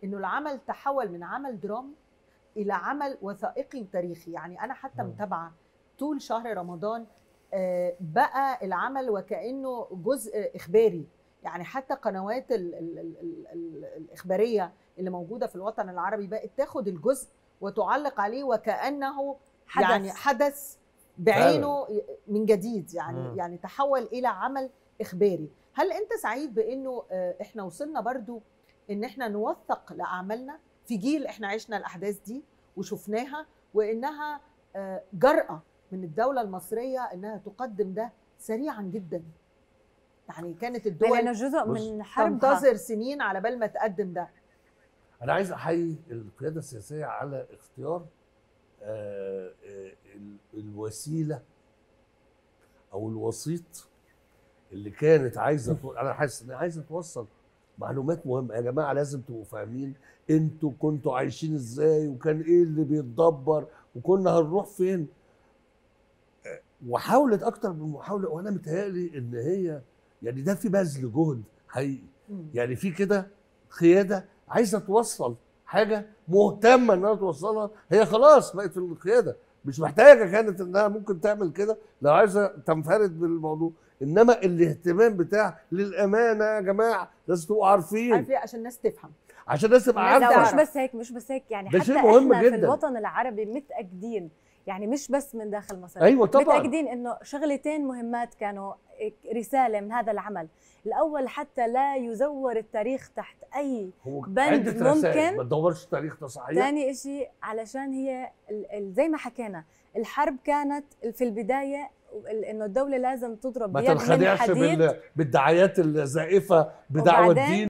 انه العمل تحول من عمل درامي الى عمل وثائقي وتاريخي يعني انا حتى مم. متابعه طول شهر رمضان آه، بقى العمل وكانه جزء اخباري يعني حتى قنوات ال ال ال ال ال الاخباريه اللي موجوده في الوطن العربي بقت تاخد الجزء وتعلق عليه وكانه حدث. يعني حدث بعينه من جديد يعني مم. يعني تحول الى عمل اخباري هل انت سعيد بانه آه، احنا وصلنا برضو ان احنا نوثق لاعمالنا في جيل احنا عشنا الاحداث دي وشفناها وانها آه، جرأة من الدولة المصرية انها تقدم ده سريعا جدا يعني كانت لانه الدول جزء بص، من حربها تنتظر سنين على بال ما تقدم ده انا عايز احيي القياده السياسيه على اختيار آه، آه، ال- الوسيله او الوسيط اللي كانت عايزه تو- انا حاسس انها عايزه توصل معلومات مهمه يا جماعه لازم تبقوا فاهمين انتوا كنتوا عايشين ازاي وكان ايه اللي بيتدبر وكنا هنروح فين آه، وحاولت اكتر من محاوله وانا متهيألي ان هي يعني ده في بذل جهد حقيقي مم. يعني في كده قياده عايزه توصل حاجه مهتمه انها توصلها هي خلاص بقت في القياده مش محتاجه كانت انها ممكن تعمل كده لو عايزه تنفرد بالموضوع انما الاهتمام بتاع للامانه يا جماعه لازم تبقوا عارفين عارف ليه عشان الناس تفهم عشان الناس تبقى الناس لا عارفه مش بس هيك مش بس هيك يعني ده حتى شيء مهم احنا في جدا. الوطن العربي متاكدين يعني مش بس من داخل مصر ايوه طبعا متاكدين انه شغلتين مهمات كانوا رساله من هذا العمل الاول حتى لا يزور التاريخ تحت اي هو بند عدة رسائل ممكن. ما تدورش تاريخ ده صحيح ثاني إشي علشان هي ال- ال- زي ما حكينا الحرب كانت في البدايه ال- انه الدوله لازم تضرب ما بيد من تنخدعش حديد بال- بالدعايات الزائفه بدعوه وبعدين الدين